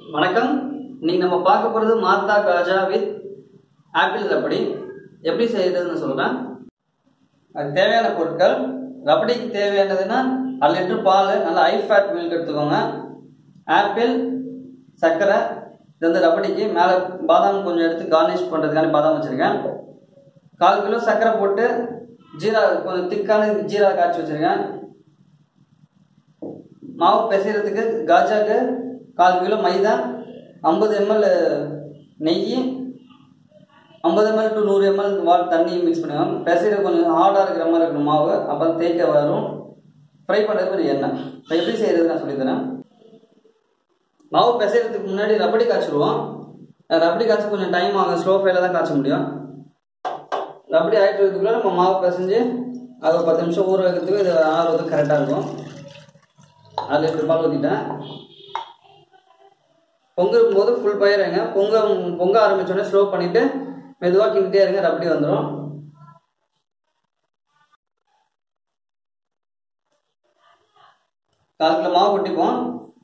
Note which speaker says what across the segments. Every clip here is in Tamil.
Speaker 1: வணக்கம் இன்னைக்கு நம்ம பார்க்க போகிறது மாத்தா காஜா வித் ஆப்பிள் ரப்படி எப்படி செய்யறதுன்னு சொல்கிறேன் அதுக்கு தேவையான பொருட்கள் ரப்படிக்கு தேவையானதுன்னா அரை லிட்டர் பால் நல்லா ஹை ஃபேட் மில்க் எடுத்துக்கோங்க ஆப்பிள் சர்க்கரை இது வந்து ரப்படிக்கு மேலே பாதாம் கொஞ்சம் எடுத்து கார்னிஷ் பண்ணுறதுக்கான பாதாம் வச்சுருக்கேன் கால் கிலோ சர்க்கரை போட்டு ஜீரா கொஞ்சம் திக்கான ஜீரா காய்ச்சி வச்சுருக்கேன் மாவு பிசைறதுக்கு காஜாக்கு கால் கிலோ மைதா ஐம்பது எம்எல் நெய் ஐம்பது எம்எல் டு நூறு எம்எல் வாட் தண்ணி மிக்ஸ் பண்ணிக்கோங்க பிசைற கொஞ்சம் ஹார்டாக இருக்கிற மாதிரி இருக்கணும் மாவு அப்போ தேய்க்க வரும் ஃப்ரை பண்ணுறது கொஞ்சம் எண்ணெய் இப்போ எப்படி செய்கிறது நான் சொல்லித்தரேன் மாவு பிசைறதுக்கு முன்னாடி ரப்படி காய்ச்சிடுவோம் ரப்படி காய்ச்ச கொஞ்சம் டைம் ஆகும் ஸ்லோ ஃபைல தான் காய்ச்ச முடியும் ரப்படி ஆகிட்டுறதுக்குள்ளே நம்ம மாவு பிசைஞ்சு அது ஒரு பத்து நிமிஷம் ஊற வைக்கிறதுக்கு இது ஆறுறதுக்கு கரெக்டாக இருக்கும் அது லிட்டர் பால் ஊற்றிட்டேன் பொங்கும் போது ஃபுல் பயிருங்க பொங்க பொங்க ஆரம்பிச்சோடனே ஸ்லோ பண்ணிவிட்டு மெதுவாக கிண்டிட்டே இருங்க ரப்படி வந்துடும் கால் கிலோ மாவு கொட்டிப்போம்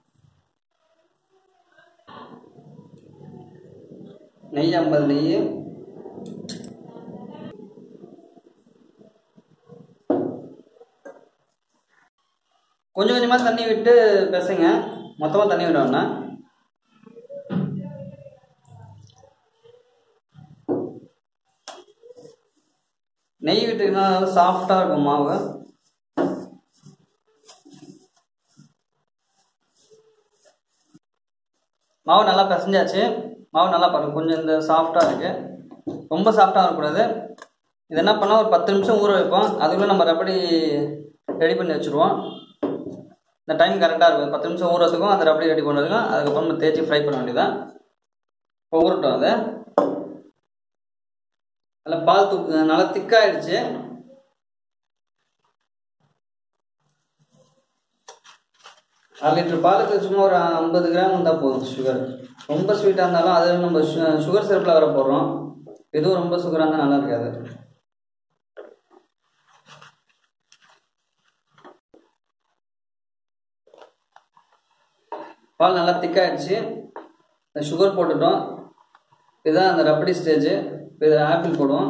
Speaker 1: நெய் ஐம்பது நெய் கொஞ்சம் கொஞ்சமாக தண்ணி விட்டு பிசைங்க மொத்தமாக தண்ணி விட வேணாம் நெய் விட்டுக்கினா நல்லா சாஃப்டாக இருக்கும் மாவு மாவு நல்லா பிசைஞ்சாச்சு மாவு நல்லா பாருங்க கொஞ்சம் இந்த சாஃப்டாக இருக்குது ரொம்ப சாஃப்டாக இருக்கக்கூடாது இது என்ன பண்ணால் ஒரு பத்து நிமிஷம் ஊற வைப்போம் அதுக்குள்ளே நம்ம ரப்படி ரெடி பண்ணி வச்சுருவோம் இந்த டைம் கரெக்டாக இருக்கும் பத்து நிமிஷம் ஊறதுக்கும் அந்த ரப்படி ரெடி பண்ணுறதுக்கும் அதுக்கப்புறம் நம்ம தேய்ச்சி ஃப்ரை பண்ண வேண்டியதான் இப்போ ஊறட்டும் அதை நல்லா பால் தூக்கு நல்லா திக்காயிடுச்சு அரை லிட்டர் பாலுக்கு சும்மா ஒரு ஐம்பது கிராம் இருந்தால் போதும் சுகர் ரொம்ப ஸ்வீட்டாக இருந்தாலும் அதில் நம்ம சுகர் சிரப்பில் வர போடுறோம் எதுவும் ரொம்ப சுகராக இருந்தால் நல்லா இருக்காது பால் நல்லா திக்காயிடுச்சு சுகர் போட்டுட்டோம் இதுதான் அந்த ரப்படி ஸ்டேஜ் இப்போ இதில் ஆப்பிள் போடுவோம்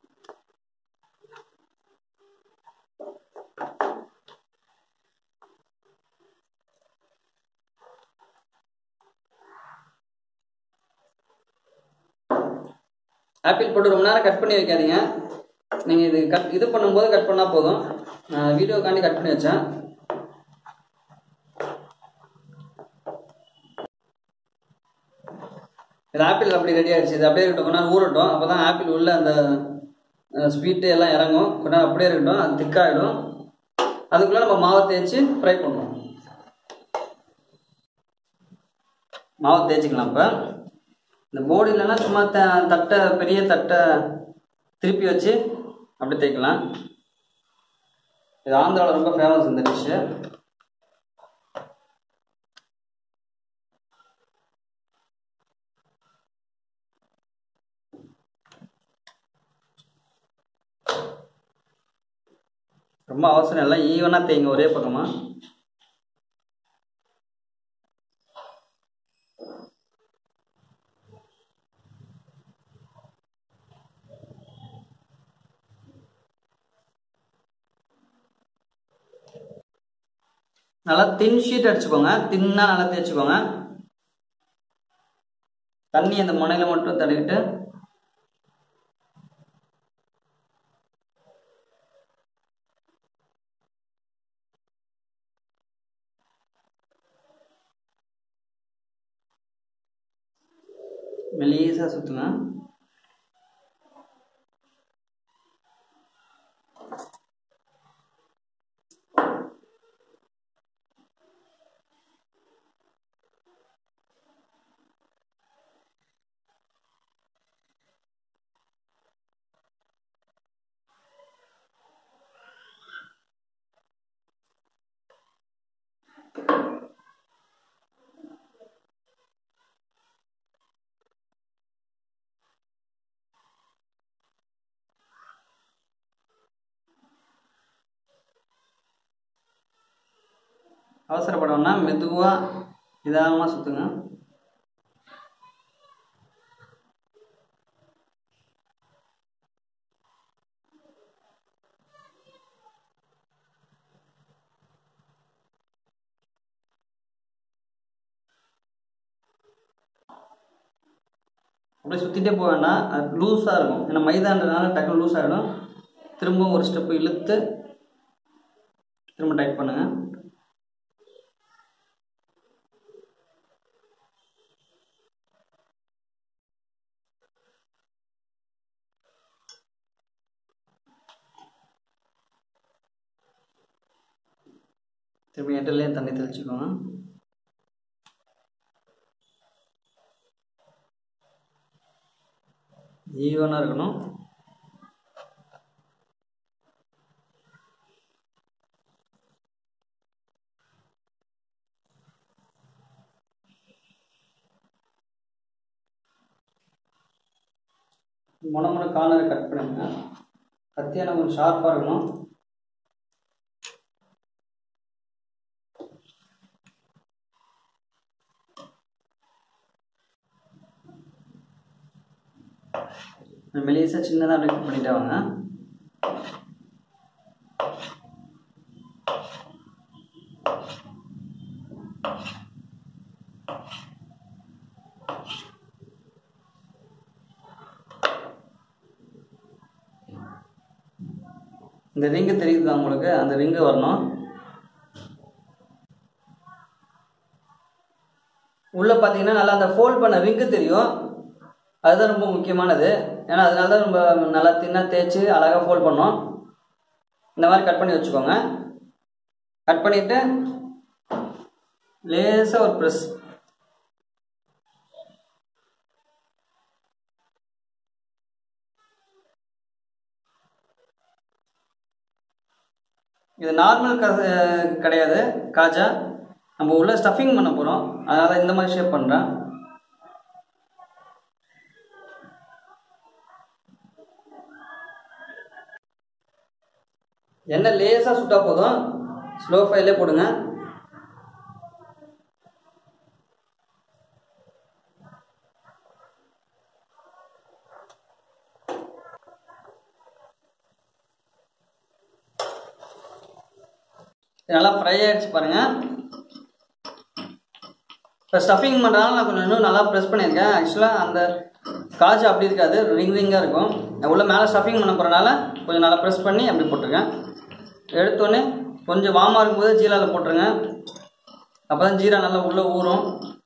Speaker 1: ஆப்பிள் போட்டு ரொம்ப நேரம் கட் பண்ணி வைக்காதீங்க நீங்கள் இது கட் இது பண்ணும்போது கட் பண்ணால் போதும் நான் வீடியோக்காண்டி கட் பண்ணி வச்சேன் இது ஆப்பிள் அப்படி ரெடி ஆகிடுச்சு இது அப்படியே இருக்கட்டும் கொஞ்ச நேரம் ஊறட்டும் அப்போ தான் ஆப்பிள் உள்ள அந்த ஸ்வீட்டு எல்லாம் இறங்கும் கொஞ்ச நேரம் அப்படியே இருக்கட்டும் அது திக்காகிடும் அதுக்குள்ளே நம்ம மாவை தேய்ச்சி ஃப்ரை பண்ணுவோம் மாவை தேய்ச்சிக்கலாம் இப்போ இந்த போர்டு இல்லைன்னா சும்மா த தட்டை பெரிய தட்டை திருப்பி வச்சு அப்படி தேய்க்கலாம் இது ஆந்திராவில் ரொம்ப ஃபேமஸ் இந்த டிஷ்ஷு ரொம்ப அவசரம் இல்லை ஈவனாக தேய்ங்க ஒரே பக்கமாக நல்லா தின் ஷீட் அடிச்சுக்கோங்க தின்னாக நல்லா தேய்ச்சிக்கோங்க தண்ணி அந்த முனையில் மட்டும் தடவிட்டு மெலீஸாக சுற்றுங்க அவசரப்படணும்னா மெதுவாக நிதானமாக சுற்றுங்க அப்படியே சுற்றிட்டே போக வேண்டாம் அது லூஸாக இருக்கும் ஏன்னா மைதான்றதுனால டக்குனு லூஸ் ஆகிடும் திரும்பவும் ஒரு ஸ்டெப்பு இழுத்து திரும்ப டைட் பண்ணுங்கள் திரும்பி எட்டிலையும் தண்ணி தெளிச்சுக்கோங்க ஈவனாக இருக்கணும் முனை முனை கார்னரை கட் பண்ணுங்க கத்தியான கொஞ்சம் ஷார்ப்பாக இருக்கணும் மெலிசா சின்னதாக அப்படியே கட் பண்ணிட்டே வாங்க இந்த ரிங்கு தெரியுதா உங்களுக்கு அந்த ரிங்கு வரணும் உள்ளே பார்த்தீங்கன்னா நல்லா அந்த ஃபோல்ட் பண்ண ரிங்கு தெரியும் அதுதான் ரொம்ப முக்கியமானது ஏன்னா அதனால தான் நம்ம நல்லா தின்னாக தேய்ச்சி அழகாக ஃபோல்ட் பண்ணோம் இந்த மாதிரி கட் பண்ணி வச்சுக்கோங்க கட் பண்ணிவிட்டு லேசாக ஒரு ப்ரெஸ் இது நார்மல் க கிடையாது காஜா நம்ம உள்ள ஸ்டஃபிங் பண்ண போகிறோம் அதனால் இந்த மாதிரி ஷேப் பண்ணுறேன் எண்ணெய் லேசாக சுட்டா போதும் ஸ்லோ ஃபைலே போடுங்க இது நல்லா ஃப்ரை ஆகிடுச்சு பாருங்கள் இப்போ ஸ்டஃபிங் பண்ணுறதுனால நான் கொஞ்சம் இன்னும் நல்லா ப்ரெஸ் பண்ணியிருக்கேன் ஆக்சுவலாக அந்த காஜு அப்படி இருக்காது ரிங் ரிங்காக இருக்கும் நான் உள்ள மேலே ஸ்டஃபிங் பண்ண போகிறனால கொஞ்சம் நல்லா ப்ரெஸ் பண்ணி அப்படி போட்டிருக்கேன் எடுத்தோடனே கொஞ்சம் வாமாக இருக்கும்போது ஜீராவில் போட்டுருங்க அப்போ தான் ஜீரா நல்லா உள்ளே ஊறும்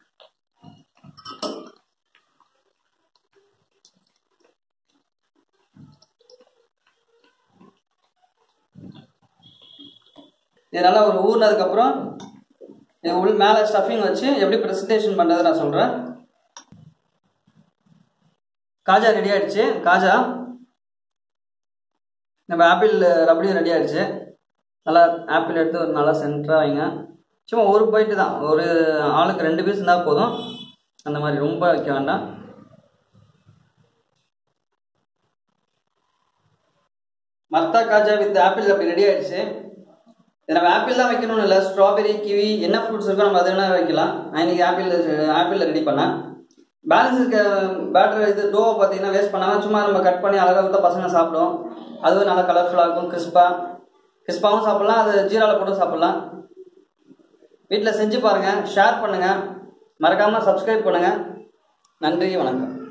Speaker 1: இது நல்லா ஒரு ஊறினதுக்கப்புறம் இது உள் மேலே ஸ்டஃபிங் வச்சு எப்படி ப்ரெசன்டேஷன் பண்ணுறது நான் சொல்கிறேன் காஜா ரெடி ஆயிடுச்சு காஜா நம்ம ஆப்பிள் ரபடியும் ரெடி ஆயிடுச்சு நல்லா ஆப்பிள் எடுத்து ஒரு நல்லா சென்டராக வைங்க சும்மா ஒரு பைட்டு தான் ஒரு ஆளுக்கு ரெண்டு பீஸ் இருந்தால் போதும் அந்த மாதிரி ரொம்ப வைக்க வேண்டாம் மர்த்தா காஜா வித் ஆப்பிள் அப்படி ரெடி ஆயிடுச்சு இது நம்ம ஆப்பிள் தான் வைக்கணும்னு இல்லை ஸ்ட்ராபெரி கிவி என்ன ஃப்ரூட்ஸ் இருக்கோ நம்ம அதை வேணால் வைக்கலாம் நான் இன்னைக்கு ஆப்பிள் ஆப்பிளில் ரெடி பண்ணேன் பேலன்ஸ் இருக்க பேட்டர் இது டோவை பார்த்தீங்கன்னா வேஸ்ட் பண்ணாமல் சும்மா நம்ம கட் பண்ணி அழகாக கொடுத்தா பசங்க சாப்பிடும் அதுவும் நல்லா கலர்ஃபுல்லாக இருக்கும் கிறிஸ்பாக கிறிஸ்பாகவும் சாப்பிட்லாம் அது ஜீராவில் போட்டு சாப்பிட்லாம் வீட்டில் செஞ்சு பாருங்கள் ஷேர் பண்ணுங்கள் மறக்காமல் சப்ஸ்கிரைப் பண்ணுங்கள் நன்றி வணக்கம்